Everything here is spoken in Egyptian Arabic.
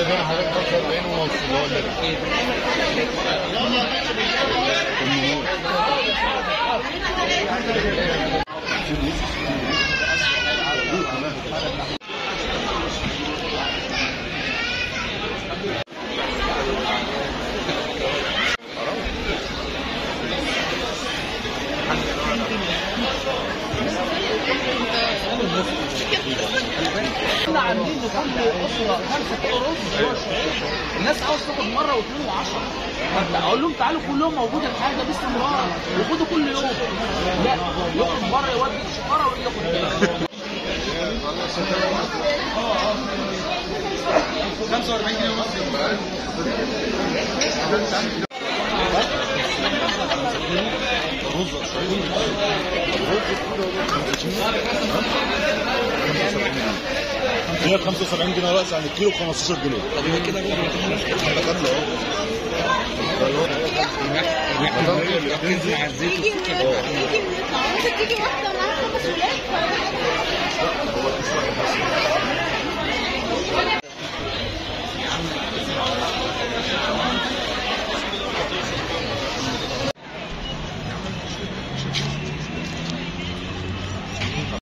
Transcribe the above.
اللي دول حضرتك 45 ونص بقول لك احنا عاملين لكل اسره خمسه كيلو رز الناس عاوز تاخد مره واثنين وعشرة طب اقول لهم تعالوا كلهم موجوده الحاجه باستمرار وخدوا كل يوم لا ياخد مره يودي شكاره ويجي ياخد تاني 45 جنيه ونص هي 75 جنيه راس عن الكيلو ب 15 جنيه طب كده كامله تيجي تيجي نطلع ممكن تيجي واحدة معاها خمس ولاد